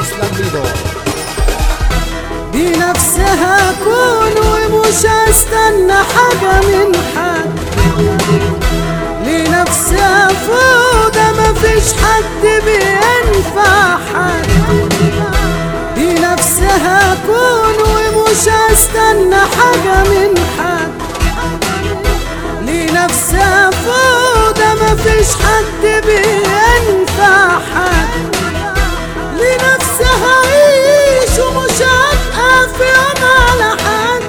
اسلام ميدو بنفسها اكون ومش هستنى حاجة من حد لنفسها فوضى مفيش حد بينفع حد بنفسها اكون ومش هستنى حاجة من حد لنفسها فوضى مفيش حد بينفع حد لنفسها عيش ومش هبقى في يوم على حد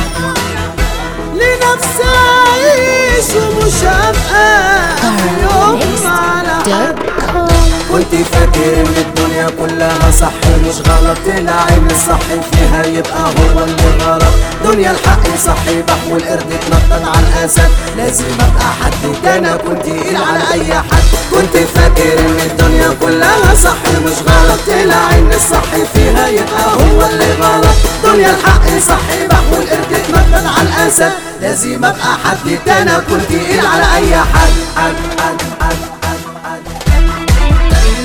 لنفسها عيش ومش هبقى في يوم على حد كنت فاكر ان الدنيا كلها صح مش غلط طلع ان الصح فيها يبقى هو اللي غلط دنيا الحق صح بح والقرد اتنطط على الاسد لازم ابقى حد ده انا كنت تقيل على اي حد كنت فاكر ان الدنيا كلها صح مش غلط طلع ان الصح فيها يبقى هو اللي غلط دنيا الحق صح بح والقرد اتنطط على الاسد لازم ابقى حد ده انا كنت تقيل على اي حد حد حد حد حد حد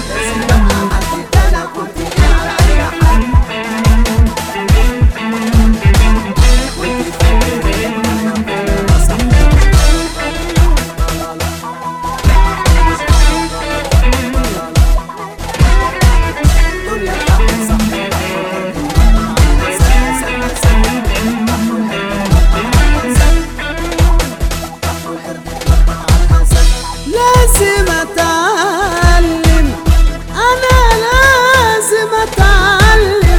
لازم اتعلم انا لازم اتعلم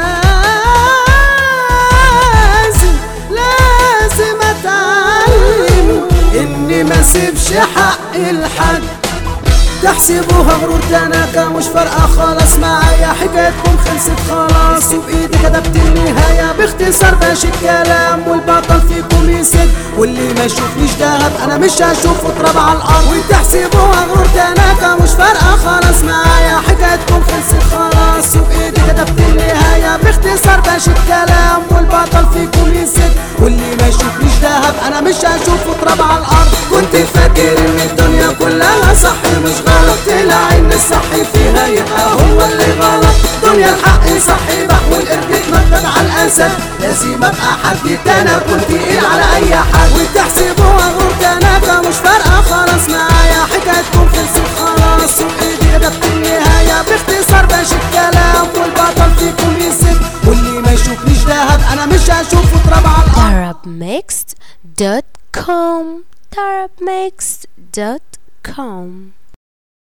لازم لازم اتعلم اني ما سيبش حق الحد تحسبوها غرور تناكا مش فارقة خلاص معايا حكايتكم خلصت خلاص وبإيدي كتبت النهاية باختصار ماشي الكلام والبطل فيكم يسد واللي ما يشوفنيش دهب أنا مش هشوفه تراب على الأرض وتحسبوها غرور تناكا مش فارقة خلاص معايا حكايتكم خلصت خلاص وبإيدي كتبت النهاية باختصار ماشي الكلام والبطل فيكم يسد واللي ما يشوفنيش دهب أنا مش هشوفه تراب على الأرض كنت فاكر ان الدنيا كلها صح مش غلط طلع ان الصح فيها يبقى هو اللي غلط دنيا الحق صح بح والقرد اتنطط على الاسد لازم ابقى حد ده انا كنت تقيل على اي حد وتحسبوها غور تناكا مش فارقة خلاص معايا حكايتكم خلصت خلاص وإيدي كتبت النهاية باختصار ماشي الكلام والبطل فيكم يسد واللي ما يشوفنيش دهب أنا مش هشوفه تراب على الأرض Arabmixed.com Arabmixed.com